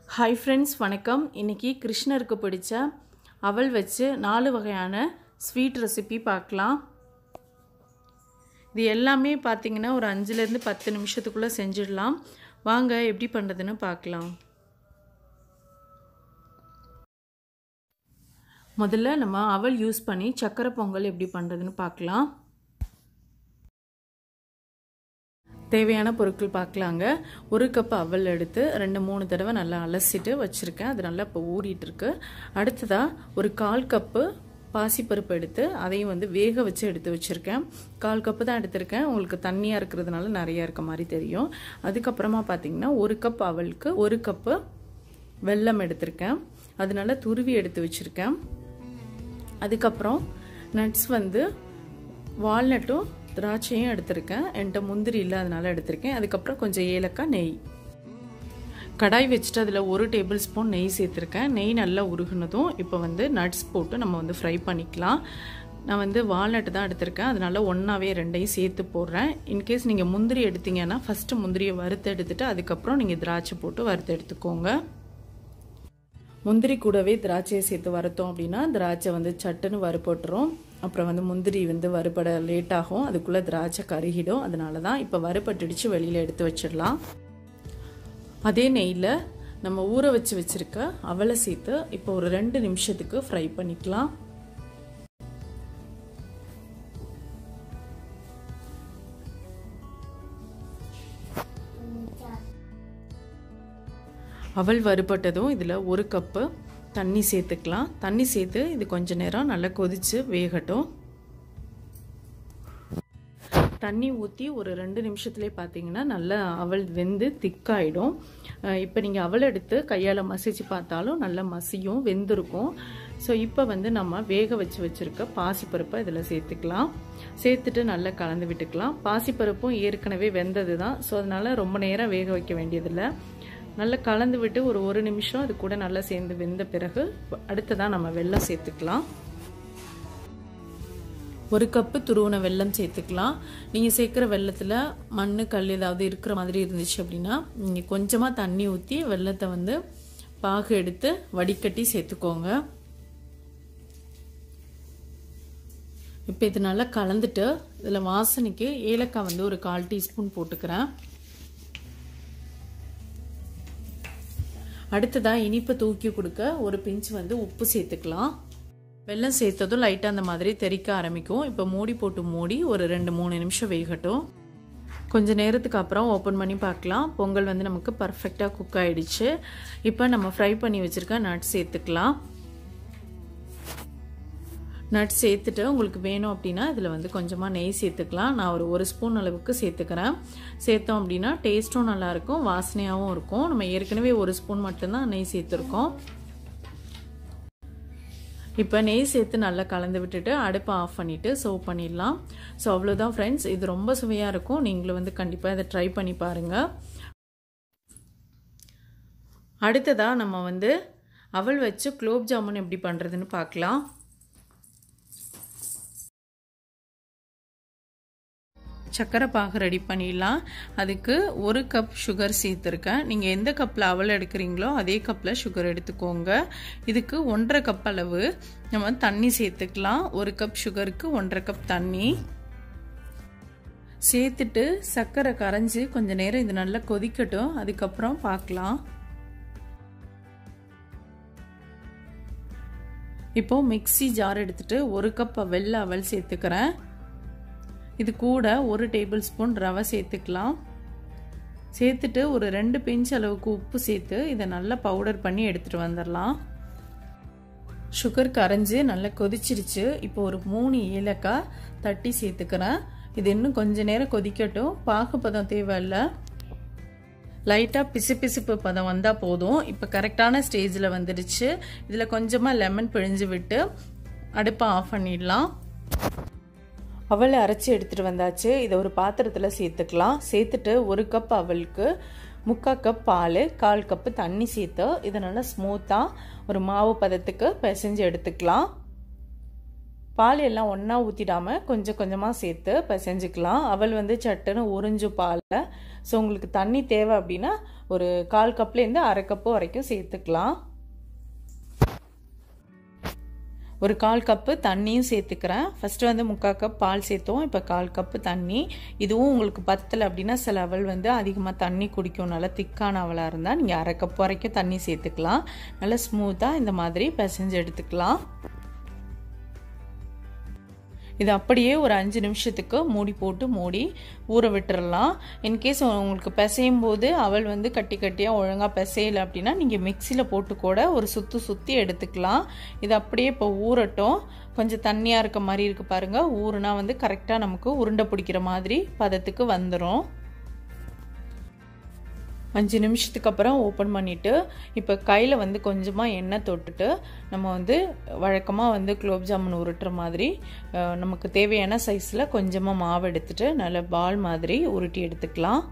hi friends வணக்கம் இன்றைக்கி கிருஷ்ணருக்கு பிடிச்ச அவல் வச்சு நாலு வகையான ஸ்வீட் ரெசிபி பார்க்கலாம் இது எல்லாமே பார்த்திங்கன்னா ஒரு அஞ்சுலேருந்து பத்து நிமிஷத்துக்குள்ளே செஞ்சிடலாம் வாங்க எப்படி பண்ணுறதுன்னு பார்க்கலாம் முதல்ல நம்ம அவல் யூஸ் பண்ணி சக்கரை பொங்கல் எப்படி பண்ணுறதுன்னு பார்க்கலாம் தேவையான பொருட்கள் பார்க்கலாங்க ஒரு கப் அவல் எடுத்து ரெண்டு மூணு தடவை நல்லா அலசிட்டு வச்சுருக்கேன் அது நல்லா இப்போ ஊறிட்டுருக்கு அடுத்ததாக ஒரு கால் கப்பு பாசிப்பருப்பு எடுத்து அதையும் வந்து வேக வச்சு எடுத்து வச்சுருக்கேன் கால் கப்பு தான் எடுத்திருக்கேன் உங்களுக்கு தண்ணியாக இருக்கிறதுனால நிறையா இருக்க மாதிரி தெரியும் அதுக்கப்புறமா பார்த்தீங்கன்னா ஒரு கப் அவலுக்கு ஒரு கப்பு வெல்லம் எடுத்திருக்கேன் அதனால துருவி எடுத்து வச்சுருக்கேன் அதுக்கப்புறம் நட்ஸ் வந்து வால்நட்டும் திராட்சையும் எடுத்திருக்கேன் என்கிட்ட முந்திரி இல்லை அதனால எடுத்திருக்கேன் அதுக்கப்புறம் கொஞ்சம் ஏலக்காய் நெய் கடாய் வச்சுட்டு அதில் ஒரு டேபிள் ஸ்பூன் நெய் சேர்த்துருக்கேன் நெய் நல்லா உருகுனதும் இப்போ வந்து நட்ஸ் போட்டு நம்ம வந்து ஃப்ரை பண்ணிக்கலாம் நான் வந்து வால்நட்டு தான் எடுத்திருக்கேன் அதனால ஒன்றாவே ரெண்டையும் சேர்த்து போடுறேன் இன்கேஸ் நீங்கள் முந்திரி எடுத்தீங்கன்னா ஃபஸ்ட்டு முந்திரியை வறுத்து எடுத்துட்டு அதுக்கப்புறம் நீங்கள் திராட்சை போட்டு வறுத்து எடுத்துக்கோங்க முந்திரி கூடவே திராட்சையை சேர்த்து வறுத்தோம் அப்படின்னா திராட்சை வந்து சட்டுன்னு வறுபட்டுரும் அப்புறம் வந்து முந்திரி வந்து வறுபட லேட் ஆகும் அதுக்குள்ளே திராட்சை கருகிடும் அதனால தான் இப்போ வறுபட்டுடிச்சு வெளியில் எடுத்து வச்சிடலாம் அதே நெய்யில் நம்ம ஊற வச்சு வச்சுருக்க அவலை சேர்த்து இப்போ ஒரு ரெண்டு நிமிஷத்துக்கு ஃப்ரை பண்ணிக்கலாம் அவல் வறுபட்டதும் இதில் ஒரு கப்பு தண்ணி சேர்த்துக்கலாம் தண்ணி சேர்த்து இது கொஞ்ச நேரம் நல்லா கொதித்து வேகட்டும் தண்ணி ஊற்றி ஒரு ரெண்டு நிமிஷத்துலேயே பார்த்தீங்கன்னா நல்லா அவல் வெந்து திக்காயிடும் இப்போ நீங்கள் அவல் எடுத்து கையால் மசிச்சு பார்த்தாலும் நல்லா மசியும் வெந்திருக்கும் ஸோ இப்போ வந்து நம்ம வேக வச்சு வச்சுருக்க பாசிப்பருப்பை இதில் சேர்த்துக்கலாம் சேர்த்துட்டு நல்லா கலந்து விட்டுக்கலாம் பாசிப்பருப்பும் ஏற்கனவே வெந்தது தான் ஸோ அதனால் ரொம்ப நேரம் வேக வைக்க வேண்டியதில்லை நல்லா கலந்து விட்டு ஒரு ஒரு நிமிஷம் அது கூட நல்லா சேர்ந்து வெந்த பிறகு அடுத்ததான் நம்ம வெல்லம் சேர்த்துக்கலாம் ஒரு கப்பு துருவன வெல்லம் சேர்த்துக்கலாம் நீங்கள் சேர்க்குற வெள்ளத்தில் மண் கல் ஏதாவது இருக்கிற மாதிரி இருந்துச்சு அப்படின்னா நீங்கள் கொஞ்சமாக தண்ணி ஊற்றி வெள்ளத்தை வந்து பாகு எடுத்து வடிகட்டி சேர்த்துக்கோங்க இப்போ இது நல்லா கலந்துட்டு இதில் வாசனைக்கு ஏலக்காய் வந்து ஒரு கால் டீஸ்பூன் போட்டுக்கிறேன் அடுத்ததாக இனிப்பை தூக்கி கொடுக்க ஒரு பிஞ்ச் வந்து உப்பு சேர்த்துக்கலாம் வெள்ளம் சேர்த்ததும் லைட்டாக அந்த மாதிரி தெறிக்க ஆரம்பிக்கும் இப்போ மூடி போட்டு மூடி ஒரு ரெண்டு மூணு நிமிஷம் வேகட்டும் கொஞ்சம் நேரத்துக்கு அப்புறம் ஓப்பன் பண்ணி பார்க்கலாம் பொங்கல் வந்து நமக்கு பர்ஃபெக்டாக குக் ஆகிடுச்சு இப்போ நம்ம ஃப்ரை பண்ணி வச்சுருக்க நட்ஸ் சேர்த்துக்கலாம் நட்ஸ் சேர்த்துட்டு உங்களுக்கு வேணும் அப்படின்னா இதில் வந்து கொஞ்சமாக நெய் சேர்த்துக்கலாம் நான் ஒரு ஒரு ஸ்பூன் அளவுக்கு சேர்த்துக்கிறேன் சேர்த்தோம் அப்படின்னா டேஸ்ட்டும் நல்லாயிருக்கும் வாசனையாகவும் இருக்கும் நம்ம ஏற்கனவே ஒரு ஸ்பூன் மட்டும்தான் நெய் சேர்த்துருக்கோம் இப்போ நெய் சேர்த்து நல்லா கலந்து விட்டுட்டு அடுப்பை ஆஃப் பண்ணிவிட்டு சர்வ் பண்ணிடலாம் ஸோ அவ்வளோதான் ஃப்ரெண்ட்ஸ் இது ரொம்ப சுவையாக இருக்கும் நீங்களும் வந்து கண்டிப்பாக இதை ட்ரை பண்ணி பாருங்கள் அடுத்ததாக நம்ம வந்து அவள் வச்சு குலோப் ஜாமுன் எப்படி பண்ணுறதுன்னு பார்க்கலாம் சர்க்கரை பாகு ரெடி பண்ணிடலாம் அதுக்கு ஒரு கப் சுகர் சேர்த்துருக்கேன் நீங்கள் எந்த கப்பில் அவல் எடுக்கிறீங்களோ அதே கப்பில் சுகர் எடுத்துக்கோங்க இதுக்கு ஒன்றரை கப் அளவு நம்ம தண்ணி சேர்த்துக்கலாம் ஒரு கப் சுகருக்கு ஒன்றரை கப் தண்ணி சேர்த்துட்டு சர்க்கரை கரைஞ்சி கொஞ்சம் நேரம் இது நல்லா கொதிக்கட்டும் அதுக்கப்புறம் பார்க்கலாம் இப்போ மிக்சி ஜார் எடுத்துட்டு ஒரு கப் வெள்ளை அவல் சேர்த்துக்கிறேன் இது கூட ஒரு டேபிள் ஸ்பூன் ரவை சேர்த்துக்கலாம் சேர்த்துட்டு ஒரு ரெண்டு பிஞ்ச் அளவுக்கு உப்பு சேர்த்து இதை நல்லா பவுடர் பண்ணி எடுத்துகிட்டு வந்துடலாம் சுகர் கரைஞ்சி நல்லா கொதிச்சிருச்சு இப்போ ஒரு மூணு ஏலக்காய் தட்டி சேர்த்துக்கிறேன் இது இன்னும் கொஞ்ச நேரம் கொதிக்கட்டும் பாகுப்பதம் தேவையில்லை லைட்டாக பிசு பிசுப்பு பதம் வந்தால் போதும் இப்போ கரெக்டான ஸ்டேஜில் வந்துடுச்சு இதில் கொஞ்சமாக லெமன் பிழிஞ்சு விட்டு அடுப்பை ஆஃப் பண்ணிடலாம் அவலை அரைச்சி எடுத்துகிட்டு வந்தாச்சு இதை ஒரு பாத்திரத்தில் சேர்த்துக்கலாம் சேர்த்துட்டு ஒரு கப் அவலுக்கு முக்கால் கப் பால் கால் கப்பு தண்ணி சேர்த்து இதை நல்லா ஸ்மூத்தாக ஒரு மாவு பதத்துக்கு பிசைஞ்சு எடுத்துக்கலாம் பால் எல்லாம் ஒன்றா ஊற்றிடாம கொஞ்சம் கொஞ்சமாக சேர்த்து பிசைஞ்சுக்கலாம் அவள் வந்து சட்டுன்னு உறிஞ்சு பாலில் ஸோ உங்களுக்கு தண்ணி தேவை அப்படின்னா ஒரு கால் கப்லேருந்து அரை கப்பு வரைக்கும் சேர்த்துக்கலாம் ஒரு கால் கப்பு தண்ணியும் சேர்த்துக்கிறேன் ஃபஸ்ட்டு வந்து முக்கால் கப் பால் சேர்த்தோம் இப்போ கால் கப்பு தண்ணி இதுவும் உங்களுக்கு பத்தலை அப்படின்னா சில அவள் வந்து அதிகமாக தண்ணி குடிக்கும் நல்லா திக்கான அவளாக இருந்தால் நீங்கள் அரை கப் வரைக்கும் தண்ணி சேர்த்துக்கலாம் நல்லா ஸ்மூத்தாக இந்த மாதிரி பிசைஞ்சு எடுத்துக்கலாம் இது அப்படியே ஒரு அஞ்சு நிமிஷத்துக்கு மூடி போட்டு மூடி ஊற விட்டுறலாம் இன்கேஸ் உங்களுக்கு பிசையும் போது அவள் வந்து கட்டி கட்டியாக ஒழுங்காக பிசையலை அப்படின்னா நீங்கள் மிக்சியில் போட்டு கூட ஒரு சுற்றி சுற்றி எடுத்துக்கலாம் இது அப்படியே இப்போ ஊறட்டும் கொஞ்சம் தண்ணியாக இருக்க மாதிரி இருக்குது பாருங்கள் ஊறுனா வந்து கரெக்டாக நமக்கு உருண்டை பிடிக்கிற மாதிரி பதத்துக்கு வந்துடும் அஞ்சு நிமிஷத்துக்கு அப்புறம் ஓப்பன் பண்ணிவிட்டு இப்போ கையில் வந்து கொஞ்சமாக எண்ணெய் தொட்டுட்டு நம்ம வந்து வழக்கமாக வந்து குலோப் ஜாமுன் உருட்டுற மாதிரி நமக்கு தேவையான சைஸில் கொஞ்சமாக மாவு எடுத்துட்டு நல்ல பால் மாதிரி உருட்டி எடுத்துக்கலாம்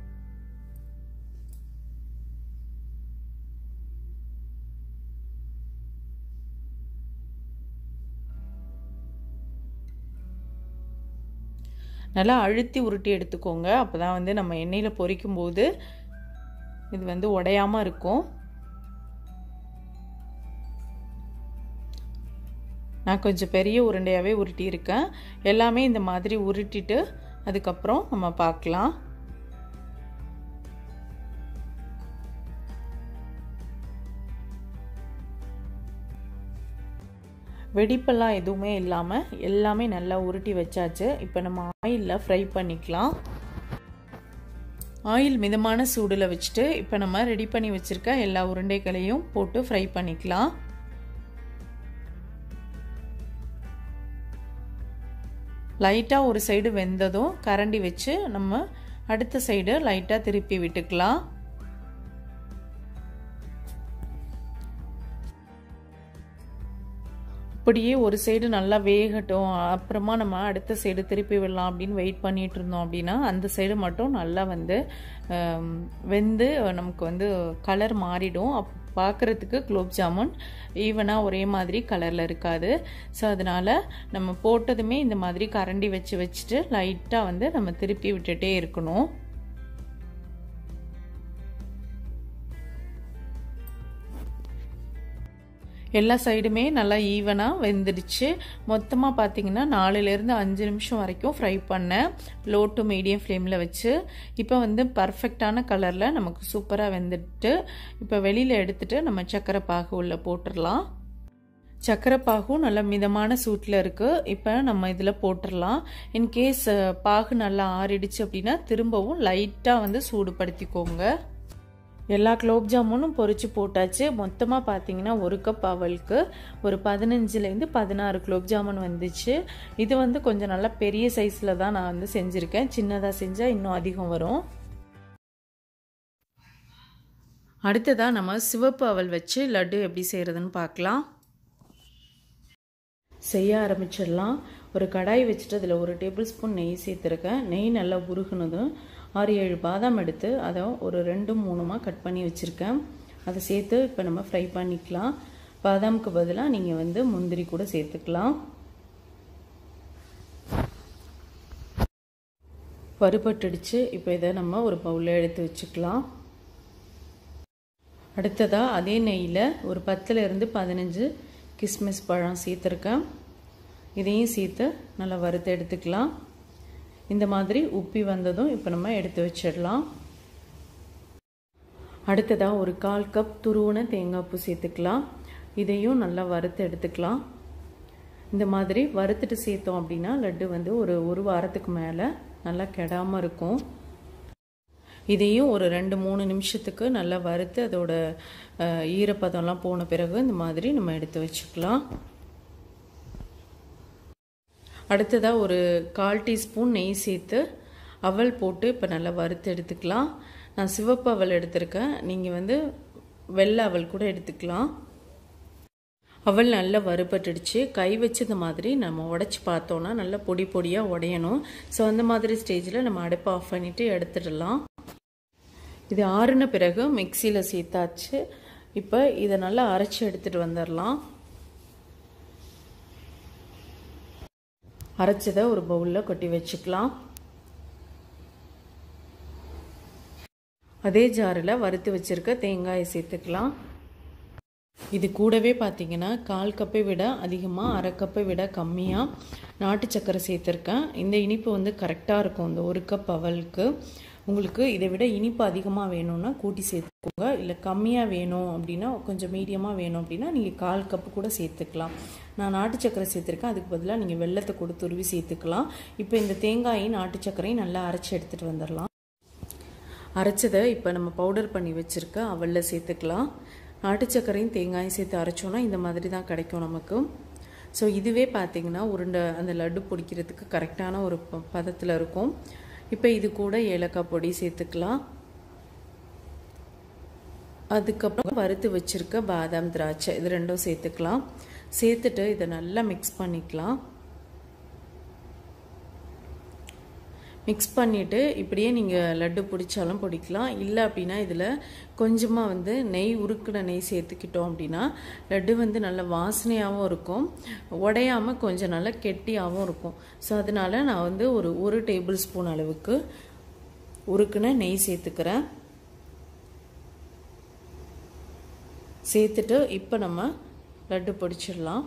நல்லா அழுத்தி உருட்டி எடுத்துக்கோங்க அப்போ தான் வந்து நம்ம எண்ணெயில் பொரிக்கும் போது இது வந்து உடையாமல் இருக்கும் நான் கொஞ்சம் பெரிய உருண்டையாகவே உருட்டியிருக்கேன் எல்லாமே இந்த மாதிரி உருட்டிட்டு அதுக்கப்புறம் நம்ம பார்க்கலாம் வெடிப்பெல்லாம் எதுவுமே இல்லாமல் எல்லாமே நல்லா உருட்டி வச்சாச்சு இப்போ நம்ம ஆயிலில் ஃப்ரை பண்ணிக்கலாம் ஆயில் மிதமான சூடில் வச்சுட்டு இப்போ நம்ம ரெடி பண்ணி வச்சுருக்க எல்லா உருண்டைகளையும் போட்டு ஃப்ரை பண்ணிக்கலாம் லைட்டாக ஒரு சைடு வெந்ததும் கரண்டி வச்சு நம்ம அடுத்த சைடு லைட்டாக திருப்பி விட்டுக்கலாம் இப்படியே ஒரு சைடு நல்லா வேகட்டும் அப்புறமா நம்ம அடுத்த சைடு திருப்பி விடலாம் அப்படின்னு வெயிட் பண்ணிட்டு இருந்தோம் அப்படின்னா அந்த சைடு மட்டும் நல்லா வந்து வெந்து நமக்கு வந்து கலர் மாறிடும் அப் பார்க்குறதுக்கு குலோப் ஜாமுன் ஈவனாக ஒரே மாதிரி கலரில் இருக்காது ஸோ அதனால் நம்ம போட்டதுமே இந்த மாதிரி கரண்டி வச்சு வச்சுட்டு லைட்டாக வந்து நம்ம திருப்பி விட்டுட்டே இருக்கணும் எல்லா சைடுமே நல்லா ஈவனாக வெந்துடுச்சு மொத்தமாக பார்த்தீங்கன்னா நாலுலேருந்து அஞ்சு நிமிஷம் வரைக்கும் ஃப்ரை பண்ணேன் லோ டு மீடியம் ஃப்ளேமில் வச்சு இப்போ வந்து பர்ஃபெக்டான கலரில் நமக்கு சூப்பராக வெந்துட்டு இப்போ வெளியில் எடுத்துகிட்டு நம்ம சக்கரை பாகு உள்ளே போட்டுடலாம் சக்கரை பாகும் நல்லா மிதமான சூட்டில் இருக்குது இப்போ நம்ம இதில் போட்டுடலாம் இன்கேஸ் பாகு நல்லா ஆறிடுச்சு அப்படின்னா திரும்பவும் லைட்டாக வந்து சூடுபடுத்திக்கோங்க எல்லா குலோப் ஜாமுனும் பொறிச்சு போட்டாச்சு மொத்தமாக பார்த்தீங்கன்னா ஒரு கப் அவளுக்கு ஒரு பதினஞ்சுலேருந்து பதினாறு குலோப் ஜாமுன் வந்துச்சு இது வந்து கொஞ்சம் நல்லா பெரிய சைஸில் தான் நான் வந்து செஞ்சுருக்கேன் சின்னதாக செஞ்சால் இன்னும் அதிகம் வரும் அடுத்ததாக நம்ம சிவப்பு அவல் வச்சு லட்டு எப்படி செய்கிறதுன்னு பார்க்கலாம் செய்ய ஆரம்பிச்சிடலாம் ஒரு கடாய் வச்சுட்டு அதில் ஒரு டேபிள் ஸ்பூன் நெய் சேர்த்துருக்கேன் நெய் நல்லா உருகுனதும் ஆறு ஏழு பாதாம் எடுத்து அதை ஒரு ரெண்டு மூணுமா கட் பண்ணி வச்சுருக்கேன் அதை சேர்த்து இப்போ நம்ம ஃப்ரை பண்ணிக்கலாம் பாதாமுக்கு பதிலாக நீங்கள் வந்து முந்திரி கூட சேர்த்துக்கலாம் வறுபட்டுடுச்சு இப்போ இதை நம்ம ஒரு பவுலில் எடுத்து வச்சுக்கலாம் அடுத்ததாக அதே நெய்யில் ஒரு பத்துலேருந்து பதினஞ்சு கிஸ்மிஸ் பழம் சேர்த்துருக்கேன் இதையும் சேர்த்து நல்லா வறுத்து எடுத்துக்கலாம் இந்த மாதிரி உப்பி வந்ததும் இப்போ நம்ம எடுத்து வச்சிடலாம் அடுத்ததாக ஒரு கால் கப் துருவன தேங்காய் பூ சேர்த்துக்கலாம் இதையும் நல்லா வறுத்து எடுத்துக்கலாம் இந்த மாதிரி வறுத்துட்டு சேர்த்தோம் அப்படின்னா லட்டு வந்து ஒரு ஒரு வாரத்துக்கு மேலே நல்லா கெடாமல் இருக்கும் இதையும் ஒரு ரெண்டு மூணு நிமிஷத்துக்கு நல்லா வறுத்து அதோட ஈரப்பதம்லாம் போன பிறகு இந்த மாதிரி நம்ம எடுத்து வச்சுக்கலாம் அடுத்ததாக ஒரு கால் டீஸ்பூன் நெய் சேர்த்து அவல் போட்டு இப்போ நல்லா வறுத்து எடுத்துக்கலாம் நான் சிவப்பு அவல் எடுத்திருக்கேன் நீங்கள் வந்து வெள்ளை அவல் கூட எடுத்துக்கலாம் அவல் நல்லா வறுபட்டுடுச்சு கை வச்சது மாதிரி நம்ம உடச்சி பார்த்தோன்னா நல்லா பொடி பொடியாக உடையணும் ஸோ அந்த மாதிரி ஸ்டேஜில் நம்ம அடுப்பை ஆஃப் பண்ணிவிட்டு எடுத்துடலாம் இது ஆறுன பிறகு மிக்சியில் சேர்த்தாச்சு இப்போ இதை நல்லா அரைச்சி எடுத்துகிட்டு வந்துடலாம் அரைச்சதை ஒரு பவுலில் கொட்டி வச்சுக்கலாம் அதே ஜாரில் வறுத்து வச்சுருக்க தேங்காயை சேர்த்துக்கலாம் இது கூடவே பார்த்தீங்கன்னா கால் கப்பை விட அதிகமாக அரை கப்பை விட கம்மியாக நாட்டு சக்கரை சேர்த்துருக்கேன் இந்த இனிப்பு வந்து கரெக்டாக இருக்கும் இந்த ஒரு கப் அவலுக்கு உங்களுக்கு இதை விட இனிப்பு அதிகமாக வேணும்னா கூட்டி சேர்த்துக்கோங்க இல்லை கம்மியாக வேணும் அப்படின்னா கொஞ்சம் மீடியமாக வேணும் அப்படின்னா நீங்கள் கால் கப்பு கூட சேர்த்துக்கலாம் நான் நாட்டு சக்கரை சேர்த்துருக்கேன் அதுக்கு பதிலாக நீங்கள் வெள்ளத்தை கூட துருவி சேர்த்துக்கலாம் இப்போ இந்த தேங்காயும் நாட்டு சக்கரையும் நல்லா அரைச்சி எடுத்துகிட்டு வந்துடலாம் அரைச்சதை இப்போ நம்ம பவுடர் பண்ணி வச்சுருக்க அவலில் சேர்த்துக்கலாம் நாட்டு சக்கரையும் தேங்காயும் சேர்த்து அரைச்சோன்னா இந்த மாதிரி தான் கிடைக்கும் நமக்கு ஸோ இதுவே பார்த்திங்கன்னா உருண்டை அந்த லட்டு பிடிக்கிறதுக்கு கரெக்டான ஒரு பதத்தில் இருக்கும் இப்போ இது கூட ஏலக்காய் பொடி சேர்த்துக்கலாம் அதுக்கப்புறம் வறுத்து வச்சுருக்க பாதாம் திராட்சை இது ரெண்டும் சேர்த்துக்கலாம் சேர்த்துட்டு இதை நல்லா மிக்ஸ் பண்ணிக்கலாம் மிக்ஸ் பண்ணிவிட்டு இப்படியே நீங்கள் லட்டு பிடிச்சாலும் பிடிக்கலாம் இல்லை அப்படின்னா இதில் கொஞ்சமாக வந்து நெய் உருக்கின நெய் சேர்த்துக்கிட்டோம் அப்படின்னா லட்டு வந்து நல்ல வாசனையாகவும் இருக்கும் உடையாமல் கொஞ்சம் நல்லா கெட்டியாகவும் இருக்கும் ஸோ அதனால் நான் வந்து ஒரு ஒரு டேபிள் ஸ்பூன் அளவுக்கு உருக்குன நெய் சேர்த்துக்கிறேன் சேர்த்துட்டு இப்போ நம்ம லட்டு பிடிச்சிடலாம்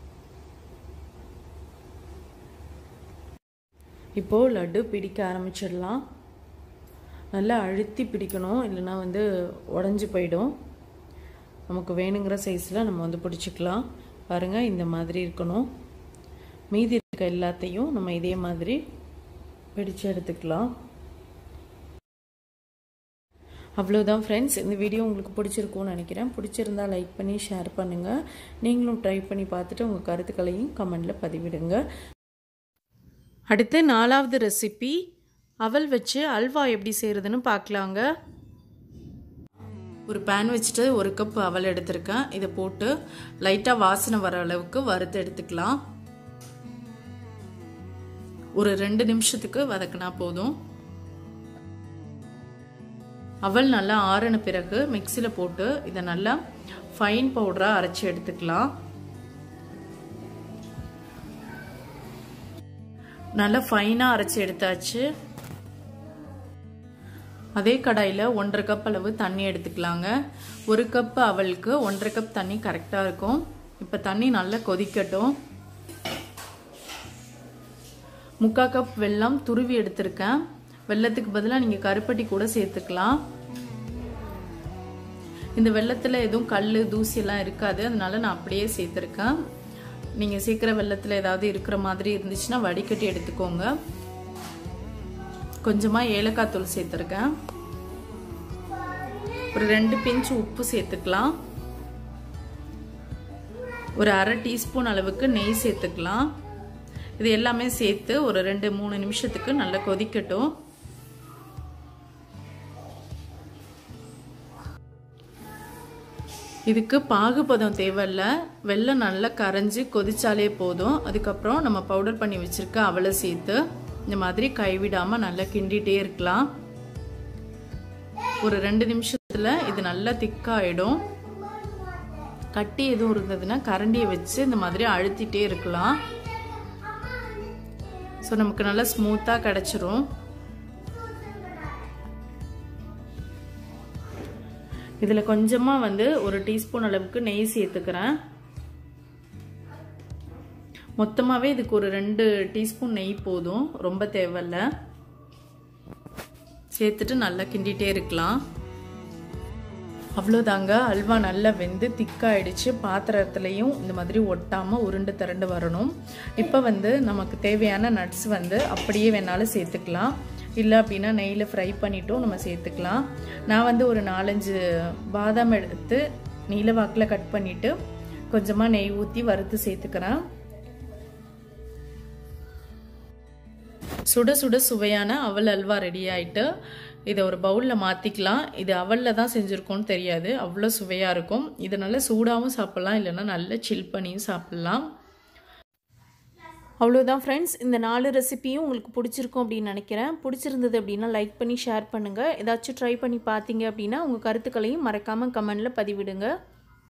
இப்போது லட்டு பிடிக்க ஆரம்பிச்சிடலாம் நல்லா அழுத்தி பிடிக்கணும் இல்லைன்னா வந்து உடஞ்சி போயிடும் நமக்கு வேணுங்கிற சைஸில் நம்ம வந்து பிடிச்சிக்கலாம் பாருங்கள் இந்த மாதிரி இருக்கணும் மீதி இருக்க எல்லாத்தையும் நம்ம இதே மாதிரி பிடிச்சு எடுத்துக்கலாம் அவ்வளோதான் ஃப்ரெண்ட்ஸ் இந்த வீடியோ உங்களுக்கு பிடிச்சிருக்கும்னு நினைக்கிறேன் பிடிச்சிருந்தா லைக் பண்ணி ஷேர் பண்ணுங்கள் நீங்களும் ட்ரை பண்ணி பார்த்துட்டு உங்கள் கருத்துக்களையும் கமெண்டில் பதிவிடுங்க அடுத்து நாலாவது ரெசிபி அவல் வச்சு அல்வா எப்படி செய்கிறதுன்னு பார்க்கலாங்க ஒரு பேன் வச்சுட்டு ஒரு கப் அவல் எடுத்திருக்கேன் இதை போட்டு லைட்டாக வாசனை வர அளவுக்கு வறுத்து எடுத்துக்கலாம் ஒரு ரெண்டு நிமிஷத்துக்கு வதக்கினா போதும் அவல் நல்லா ஆறின பிறகு மிக்சியில் போட்டு இதை நல்லா ஃபைன் பவுடராக அரைச்சி எடுத்துக்கலாம் நல்லா ஃபைனாக அரைச்சி எடுத்தாச்சு அதே கடாயில் ஒன்றரை கப் அளவு தண்ணி எடுத்துக்கலாங்க ஒரு கப் அவளுக்கு ஒன்றரை கப் தண்ணி கரெக்டாக இருக்கும் இப்போ தண்ணி நல்லா கொதிக்கட்டும் முக்கால் கப் வெல்லம் துருவி எடுத்திருக்கேன் வெள்ளத்துக்கு பதிலாக நீங்கள் கருப்பட்டி கூட சேர்த்துக்கலாம் இந்த வெள்ளத்தில் எதுவும் கல் தூசியெல்லாம் இருக்காது அதனால நான் அப்படியே சேர்த்துருக்கேன் நீங்கள் சீக்கிர வெள்ளத்தில் ஏதாவது இருக்கிற மாதிரி இருந்துச்சுன்னா வடிகட்டி எடுத்துக்கோங்க கொஞ்சமாக ஏலக்காய் தூள் சேர்த்துருக்கேன் ஒரு ரெண்டு பிஞ்ச் உப்பு சேர்த்துக்கலாம் ஒரு அரை டீஸ்பூன் அளவுக்கு நெய் சேர்த்துக்கலாம் இது எல்லாமே சேர்த்து ஒரு ரெண்டு மூணு நிமிஷத்துக்கு நல்லா கொதிக்கட்டும் இதுக்கு பாகுபதம் தேவையில்ல வெள்ளம் நல்லா கரைஞ்சி கொதிச்சாலே போதும் அதுக்கப்புறம் நம்ம பவுடர் பண்ணி வச்சுருக்க அவளை சேர்த்து இந்த மாதிரி கைவிடாமல் நல்லா கிண்டிகிட்டே இருக்கலாம் ஒரு ரெண்டு நிமிஷத்தில் இது நல்லா திக்காயிடும் கட்டி எதுவும் இருந்ததுன்னா கரண்டியை வச்சு இந்த மாதிரி அழுத்திட்டே இருக்கலாம் ஸோ நமக்கு நல்லா ஸ்மூத்தாக கிடச்சிரும் இதில் கொஞ்சமாக வந்து ஒரு டீஸ்பூன் அளவுக்கு நெய் சேர்த்துக்கிறேன் மொத்தமாகவே இதுக்கு ஒரு ரெண்டு டீஸ்பூன் நெய் போதும் ரொம்ப தேவையில்ல சேர்த்துட்டு நல்லா கிண்டிகிட்டே இருக்கலாம் அவ்வளோதாங்க அல்வா நல்லா வெந்து திக்காயிடுச்சு பாத்திரத்துலேயும் இந்த மாதிரி ஒட்டாமல் உருண்டு திரண்டு வரணும் இப்போ வந்து நமக்கு தேவையான நட்ஸ் வந்து அப்படியே வேணாலும் சேர்த்துக்கலாம் இல்லை அப்படின்னா நெய்யில் ஃப்ரை பண்ணிட்டும் நம்ம சேர்த்துக்கலாம் நான் வந்து ஒரு நாலஞ்சு பாதாம் எடுத்து நீல வாக்கில் கட் பண்ணிவிட்டு கொஞ்சமாக நெய் ஊற்றி வறுத்து சேர்த்துக்கிறேன் சுட சுட சுவையான அவல் அல்வா ரெடி ஆயிட்டு இதை ஒரு பவுலில் மாற்றிக்கலாம் இது அவலில் தான் செஞ்சுருக்கோன்னு தெரியாது அவ்வளோ சுவையாக இருக்கும் இதை நல்லா சூடாகவும் சாப்பிட்லாம் இல்லைன்னா நல்லா சில் பண்ணியும் சாப்பிட்லாம் அவ்வளோதான் ஃப்ரெண்ட்ஸ் இந்த நாலு ரெசிப்பியும் உங்களுக்கு பிடிச்சிருக்கும் அப்படின்னு நினைக்கிறேன் பிடிச்சிருந்தது அப்படின்னா லைக் பண்ணி ஷேர் பண்ணுங்கள் ஏதாச்சும் ட்ரை பண்ணி பார்த்தீங்க அப்படின்னா உங்கள் கருத்துக்களையும் மறக்காமல் கமெண்டில் பதிவிடுங்க